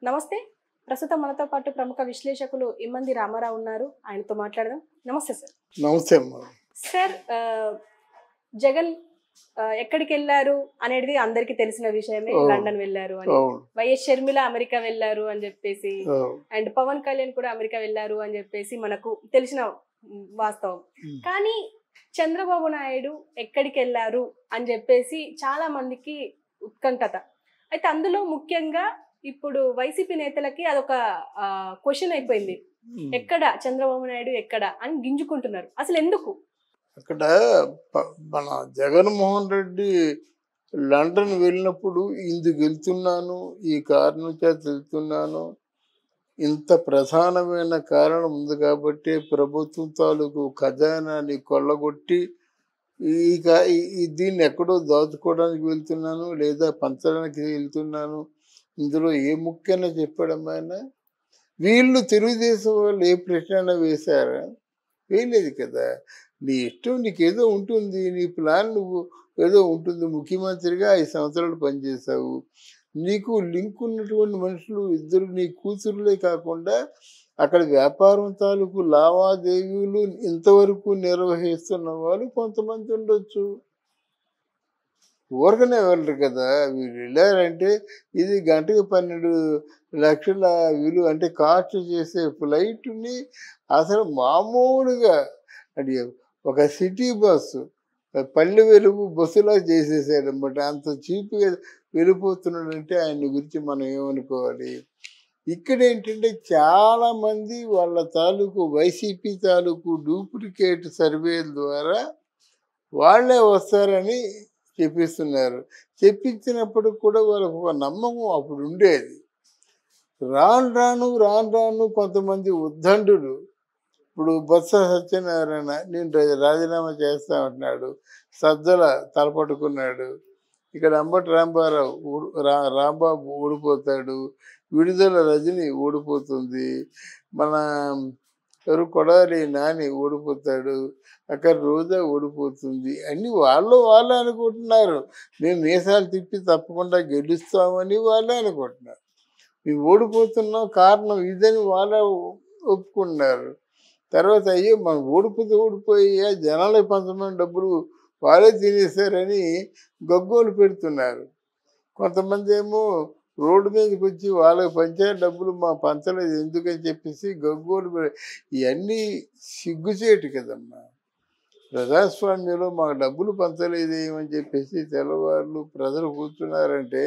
నమస్తే ప్రస్తుతం మనతో పాటు ప్రముఖ విశ్లేషకులు ఇమ్మంది రామారావు ఉన్నారు ఆయనతో మాట్లాడదాం నమస్తే సార్ నమస్తే అమ్మా సార్ ఆ, జగన్ ఆ, ఎక్కడికి వెళ్ళారు అనేది అందరికీ తెలిసిన విషయమే అవును. లండన్ వెళ్ళారు అని అవును వైఎస్ షర్మిల అమెరికా వెళ్ళారు అని చెప్పేసి అవును. అండ్ పవన్ కళ్యాణ్ కూడా అమెరికా వెళ్ళారు అని చెప్పేసి మనకు తెలిసిన మ్, వాస్తవం ఉమ్. కానీ చంద్రబాబు నాయుడు ఎక్కడికి వెళ్ళారు అని చెప్పేసి చాలా మందికి ఉత్కంఠత అయితే అందులో ముఖ్యంగా ఇప్పుడు వైసీపీ నేతలకి అదొక క్వశ్చన్ అయిపోయింది ఉమ్. ఎక్కడ చంద్రబాబు నాయుడు ఎక్కడ అని గింజుకుంటున్నారు అసలు ఎందుకు అక్కడ ప- మన జగన్మోహన్ రెడ్డి లండన్ వెళ్ళినప్పుడు ఇందుకు వెళ్తున్నాను ఈ కారణం చేత వెళ్తున్నాను ఇంత ప్రధానమైన కారణం ఉంది కాబట్టి ప్రభుత్వం తాలూకు ఖజానాని కొల్లగొట్టి ఈ కా- ఈ- ఈ దీన్ని ఎక్కడో దాచుకోవడానికి వెళ్తున్నాను లేదా పంచడానికి వెళ్తున్నాను ఇందులో ఏ ముఖ్యంగా చెప్పడం ఆయన వీళ్ళు తెలుగుదేశం వాళ్ళు ఏ ప్రశ్న వేశారా వేయలేదు కదా నీ ఇష్టం నీకేదో ఉంటుంది నీ ప్లాన్ నువ్వు ఏదో ఉంటుంది ముఖ్యమంత్రిగా ఐదు సంవత్సరాలు పనిచేసావు నీకు లింక్ ఉన్నటువంటి మనుషులు ఇద్దరు నీ కూతురులే కాకుండా అక్కడ వ్యాపారం తాలూకు లావాదేవీలు ఇంతవరకు నిర్వహిస్తున్న వాళ్ళు కొంతమంది ఉండొచ్చు ఊరకనే వెళ్ళరు కదా వీళ్ళు వెళ్ళారంటే ఇది గంటకు పన్నెండు లక్షల విలువ అంటే కాస్ట్ చేసే ఫ్లైట్ని అసలు మామూలుగా అది ఒక సిటీ బస్సు పల్లె వెలుగు బస్సులా చేసేసాడు అనమాట అంత చీప్గా వెళ్ళిపోతున్నాడంటే ఆయన గురించి మనం ఏమనుకోవాలి ఇక్కడ ఏంటంటే చాలా మంది వాళ్ళ తాలూకు వైసీపీ తాలూకు డూప్లికేట్ సర్వేల ద్వారా వాళ్ళే వస్తారని చెప్పిస్తున్నారు చెప్పించినప్పుడు కూడా వాళ్ళకు ఒక నమ్మకం అప్పుడు ఉండేది రాను రాను రాను రాను కొంతమంది ఉద్దండులు ఇప్పుడు బొత్స సత్యనారాయణ నేను రా- రాజీనామా చేస్తా ఉంటున్నాడు సజ్జల తలపట్టుకున్నాడు ఇక్కడ అంబటి రాంబారావు ఊడు- రా రాంబాబు ఓడిపోతాడు విడుదల రజని ఓడిపోతుంది మన ఎవరు కొడాలి నాని ఓడిపోతాడు అక్కడ రోజా ఓడిపోతుంది అన్ని వాళ్ళు వాళ్ళే అనుకుంటున్నారు మేము మీసాలు తిప్పి తప్పకుండా గెలుస్తామని వాళ్ళే అనుకుంటున్నారు మేము ఓడిపోతున్నాం కారణం ఇదని వాళ్ళే ఒప్పుకున్నారు తర్వాత అయ్యో మనం ఓడిపోతే ఓడిపోయి జనాలకు పంచమని డబ్బులు వాళ్ళే తినేశారని గగ్గోలు పెడుతున్నారు కొంతమంది ఏమో రోడ్డు మీదకి వచ్చి వాళ్ళకి పంచే డబ్బులు మా పంచలేదు ఎందుకని చెప్పేసి గగ్గోలు పె- ఇవన్నీ సిగ్గుచేటు కదమ్మా ప్రజాస్వామ్యంలో మాకు డబ్బులు పంచలేదు ఏమని చెప్పేసి తెల్లవాళ్ళు ప్రజలు కూర్చున్నారంటే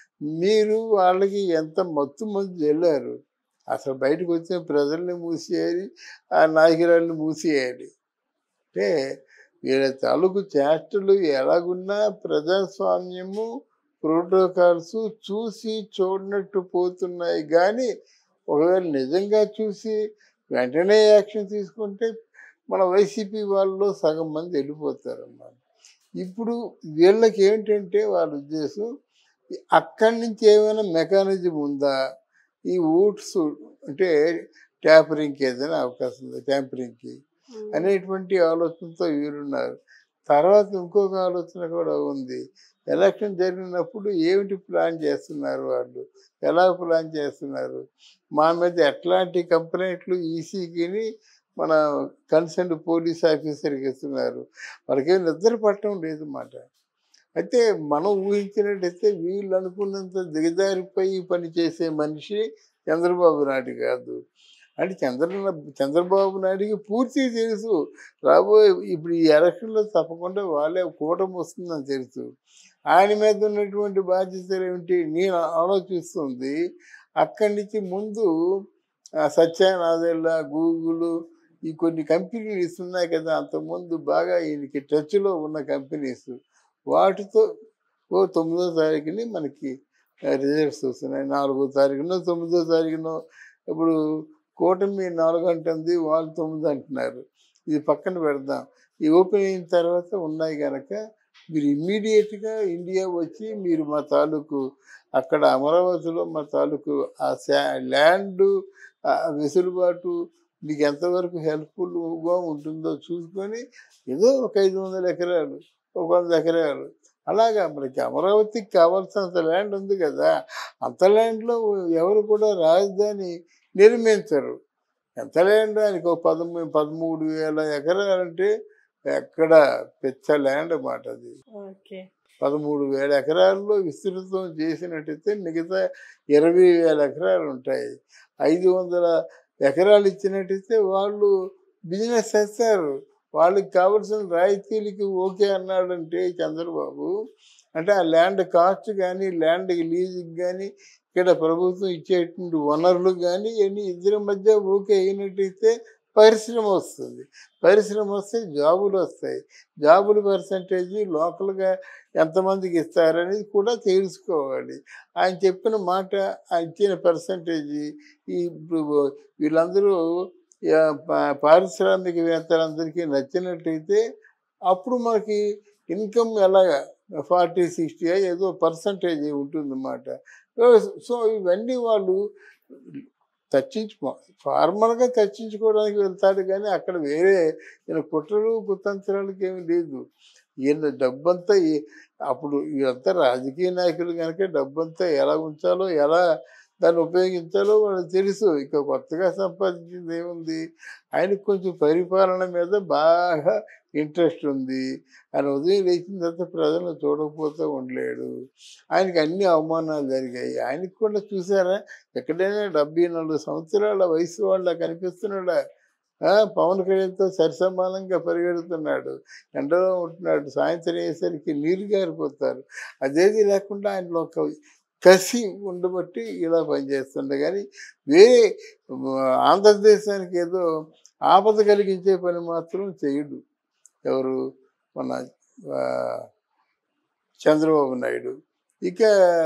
మీరు వాళ్ళకి ఎంత మత్తు మంది వెళ్ళారు అసలు బయటకు వచ్చిన ప్రజల్ని మూసేయాలి ఆ నాయకురాల్ని మూసేయాలి అంటే వీళ్ళ తాలూకు చేష్టలు ఎలాగున్నా ప్రజాస్వామ్యము ప్రోటోకాల్స్ చూసి చూడనట్టు పోతున్నాయి కానీ ఒకవేళ నిజంగా చూసి వెంటనే యాక్షన్ తీసుకుంటే మన వైసీపీ వాళ్ళలో సగం మంది వెళ్ళిపోతారన్నమాట ఇప్పుడు వీళ్ళకి ఏంటంటే వాళ్ళ ఉద్దేశం అక్కడి నుంచి ఏమైనా మెకానిజం ఉందా ఈ ఓట్స్ అంటే ట్యాపరింగ్కి ఏదైనా అవకాశం ఉందా ట్యాంపరింగ్కి అనేటువంటి ఆలోచనతో వీరున్నారు తర్వాత ఇంకొక ఆలోచన కూడా ఉంది ఎలక్షన్ జరిగినప్పుడు ఏమిటి ప్లాన్ చేస్తున్నారు వాళ్ళు ఎలా ప్లాన్ చేస్తున్నారు మా మీద ఎట్లాంటి కంప్లైంట్లు ఈసీకిని మన కన్సర్న్ పోలీస్ ఆఫీసర్కి ఇస్తున్నారు వాళ్ళకేం నిద్ర పట్టడం లేదు మాట అయితే మనం ఊహించినట్టయితే వీళ్ళు అనుకున్నంత దిగజారిపోయి పనిచేసే మనిషి చంద్రబాబు నాయుడు కాదు అంటే చంద్ర చంద్రబాబు నాయుడికి పూర్తి తెలుసు రాబోయే ఇప్పుడు ఈ ఎలక్షన్లో తప్పకుండా వాళ్ళే కూటమి వస్తుందని తెలుసు ఆయన మీద ఉన్నటువంటి బాధ్యతలు ఏమిటి నేను ఆలోచిస్తుంది అక్కడి నుంచి ముందు ఆ, సత్యానాదెల్లా గూగుల్ ఈ కొన్ని కంపెనీస్ ఉన్నాయి కదా అంతకుముందు బాగా ఈయనకి టచ్లో ఉన్న కంపెనీస్ వాటితో ఓ తొమ్మిదో తారీఖుని మనకి రిజల్ట్స్ వస్తున్నాయి నాలుగో తారీఖునో తొమ్మిదో తారీఖునో ఇప్పుడు కూటమి నాలుగు అంటుంది వాళ్ళు తొమ్మిది అంటున్నారు ఇది పక్కన పెడదాం ఈ ఓపెన్ అయిన తర్వాత ఉన్నాయి కనుక మీరు ఇమ్మీడియట్గా ఇండియా వచ్చి మీరు మా తాలూకు అక్కడ అమరావతిలో మా తాలూకు ఆ శా ల్యాండ్ ఆ వెసులుబాటు మీకు ఎంతవరకు హెల్ప్ఫుల్గా ఉంటుందో చూసుకొని ఏదో ఒక ఐదు వందల ఎకరాలు ఒక వంద ఎకరాలు అలాగా మనకి అమరావతికి కావాల్సినంత ల్యాండ్ ఉంది కదా అంత ల్యాండ్లో ఎవరు కూడా రాజధాని నిర్మించరు ఎంత ల్యాండ్ ఆయనకు ఒక పదమూడు పదమూడు వేల ఎకరాలంటే ఎక్కడ పెద్ద ల్యాండ్ అన్నమాట అది ఓకే పదమూడు వేల ఎకరాల్లో విస్తృతం చేసినట్టయితే మిగతా ఇరవై వేల ఎకరాలు ఉంటాయి ఐదు వందల ఎకరాలు ఇచ్చినట్టయితే వాళ్ళు బిజినెస్ చేస్తారు వాళ్ళకి కావలసిన రాయితీలకి ఓకే అన్నాడంటే చంద్రబాబు అంటే ఆ ల్యాండ్ కాస్ట్ కానీ ల్యాండ్ లీజుకి కానీ ఇక్కడ ప్రభుత్వం ఇచ్చేటువంటి వనరులు కానీ ఇవన్నీ ఇద్దరి మధ్య ఓకే అయినట్టయితే పరిశ్రమ వస్తుంది పరిశ్రమ వస్తే జాబులు వస్తాయి జాబుల పర్సంటేజ్ లోకల్గా ఎంతమందికి ఇస్తారనేది కూడా తెలుసుకోవాలి ఆయన చెప్పిన మాట ఆయన ఇచ్చిన పర్సంటేజ్ ఈ ఇప్పుడు వీళ్ళందరూ ఆ, పా- పారిశ్రామికవేత్తలందరికీ నచ్చినట్టయితే అప్పుడు మనకి ఇన్కమ్ ఎలాగా ఫార్టీ సిక్స్టీ ఏదో పర్సంటేజ్ ఉంటుందన్నమాట సో ఇవన్నీ వాళ్ళు చర్చించుకో ఫార్మల్గా చర్చించుకోవడానికి వెళ్తాడు కానీ అక్కడ వేరే ఈయన కుట్రలు కుతంత్రాలకి ఏమీ లేదు ఈయన డబ్బంతా ఈ- అప్పుడు వీళ్ళంతా రాజకీయ నాయకులు కనుక డబ్బంతా ఎలా ఉంచాలో ఎలా దాన్ని ఉపయోగించాలో వాళ్ళకి తెలుసు ఇక కొత్తగా సంపాదించింది ఏముంది ఆయనకు కొంచెం పరిపాలన మీద బాగా ఇంట్రెస్ట్ ఉంది ఆయన ఉదయం లేచిన తర్వాత ప్రజలను చూడకపోతే ఉండలేడు ఆయనకి అన్ని అవమానాలు జరిగాయి ఆయనకి కూడా చూసారా ఎక్కడైనా డెబ్బై నాలుగు సంవత్సరాల వయసు వాళ్ళ కనిపిస్తున్నాడా ఆ, పవన్ కళ్యాణ్తో సరిసమానంగా పరిగెడుతున్నాడు ఎండలో ఉంటున్నాడు సాయంత్రం అయ్యేసరికి నీరు గారిపోతారు అదేది లేకుండా ఆయనలో ఒక కసి ఉండబట్టి ఇలా పనిచేస్తుండే కానీ వేరే ఆ, ఆంధ్రదేశానికి ఏదో ఆపద కలిగించే పని మాత్రం చేయడు ఎవరు మన ఆ, చంద్రబాబు నాయుడు ఇక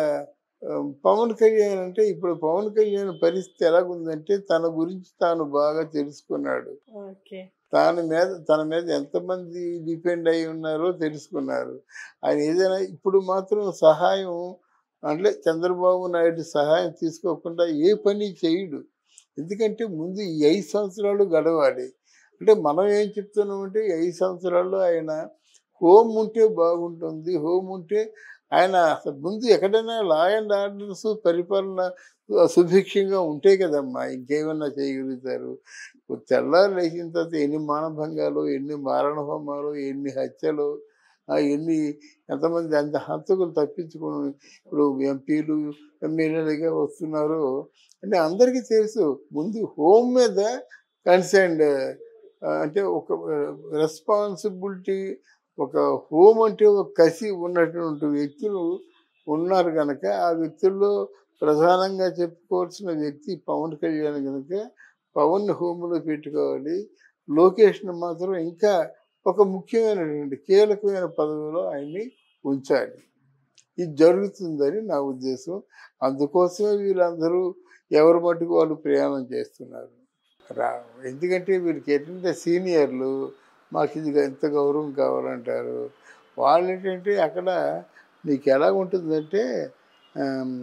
ఆ, పవన్ కళ్యాణ్ అంటే ఇప్పుడు పవన్ కళ్యాణ్ పరిస్థితి ఎలాగుందంటే తన గురించి తాను బాగా తెలుసుకున్నాడు ఓకే తన మీద తన మీద ఎంతమంది డిపెండ్ అయి ఉన్నారో తెలుసుకున్నారు ఆయన ఏదైనా ఇప్పుడు మాత్రం సహాయం అంటే చంద్రబాబు నాయుడు సహాయం తీసుకోకుండా ఏ పని చేయడు ఎందుకంటే ముందు ఈ ఐదు సంవత్సరాలు గడవాలి అంటే మనం ఏం చెప్తున్నామంటే ఈ ఐదు సంవత్సరాల్లో ఆయన హోమ్ ఉంటే బాగుంటుంది హోమ్ ఉంటే ఆయన అసలు ముందు ఎక్కడైనా లా అండ్ ఆర్డర్స్ పరిపాలన సుభిక్షంగా ఉంటే కదమ్మా ఇంకేమన్నా చేయగలుగుతారు ఇప్పుడు తెల్లారు లేచిన తర్వాత ఎన్ని మానభంగాలు ఎన్ని మారణ హోమాలు ఎన్ని హత్యలు ఆ, ఎన్ని ఎంతమంది అంత హంతకులు తప్పించుకుని ఇప్పుడు ఎంపీలు ఎమ్మెల్యేలుగా వస్తున్నారు అంటే అందరికీ తెలుసు ముందు హోమ్ మీద కన్సర్న్డ్ అంటే ఒక రెస్పాన్సిబిలిటీ ఒక హోమ్ అంటే ఒక కసి ఉన్నటువంటి వ్యక్తులు ఉన్నారు కనుక ఆ వ్యక్తుల్లో ప్రధానంగా చెప్పుకోవాల్సిన వ్యక్తి పవన్ కళ్యాణ్ కనుక పవన్ హోమ్లో పెట్టుకోవాలి లోకేష్ను మాత్రం ఇంకా ఒక ముఖ్యమైనటువంటి కీలకమైన పదవిలో ఆయన్ని ఉంచాలి ఇది జరుగుతుందని నా ఉద్దేశం అందుకోసమే వీళ్ళందరూ ఎవరి మటుకు వాళ్ళు ప్రయాణం చేస్తున్నారు రా ఎందుకంటే వీళ్ళకి ఏంటంటే సీనియర్లు మాకు ఇది ఎంత గౌరవం కావాలంటారు వాళ్ళు ఏంటంటే అక్కడ నీకు ఎలా ఉంటుందంటే ఆమ్,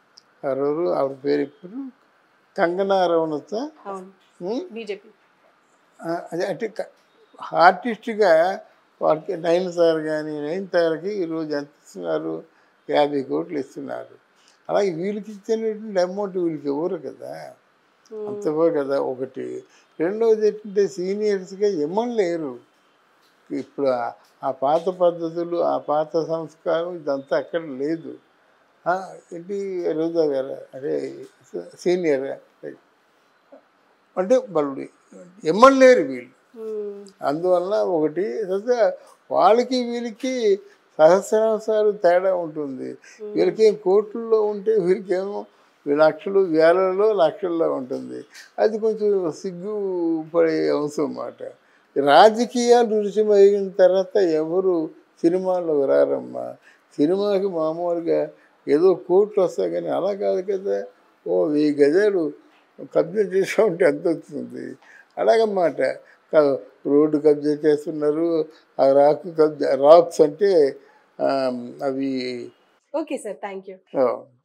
ఎవరు ఆవిడ పేరు ఇప్పుడు కంగనా రవణత అవును ఉమ్, బీజేపీ ఆ, అదే అంటే క- ఆర్టిస్ట్గా వాళ్ళకి నైన్ సార్ కానీ నైన్ సార్కి ఈరోజు ఎంత ఇస్తున్నారు యాభై కోట్లు ఇస్తున్నారు అలాగే వీళ్ళకి ఇచ్చినటువంటి అమౌంట్ వీళ్ళకి ఇవ్వరు కదా అంతవో కదా ఒకటి రెండవది ఏంటంటే సీనియర్స్గా ఇమ్మలేరు ఇప్పుడు ఆ- ఆ పాత పద్ధతులు ఆ పాత సంస్కారం ఇదంతా అక్కడ లేదు ఆ, ఏంటి రోజా గారు అదే సీనియర్ అంటే వాళ్ళు ఇమ్మలేరు వీళ్ళు అందువల్ల ఒకటి తర్వాత వాళ్ళకి వీళ్ళకి సహస్రాంశాలు తేడా ఉంటుంది వీళ్ళకి కోట్లలో ఉంటే వీళ్ళకేమో లక్షలు వేలలో లక్షల్లో ఉంటుంది అది కొంచెం సిగ్గుపడే అంశం అన్నమాట రాజకీయాలు రుచిమగిన తర్వాత ఎవరు సినిమాల్లో రారమ్మా సినిమాకి మామూలుగా ఏదో కోట్లు వస్తాయి కానీ అలా కాదు కదా ఓ వెయ్యి గజాలు కబ్జా చేసా ఉంటే ఎంత వస్తుంది అలాగన్నమాట క- రోడ్డు కబ్జా చేస్తున్నారు ఆ రాక్ కబ్జా రాక్స్ అంటే ఆ, అవి ఓకే సార్ థ్యాంక్ యూ ఆ,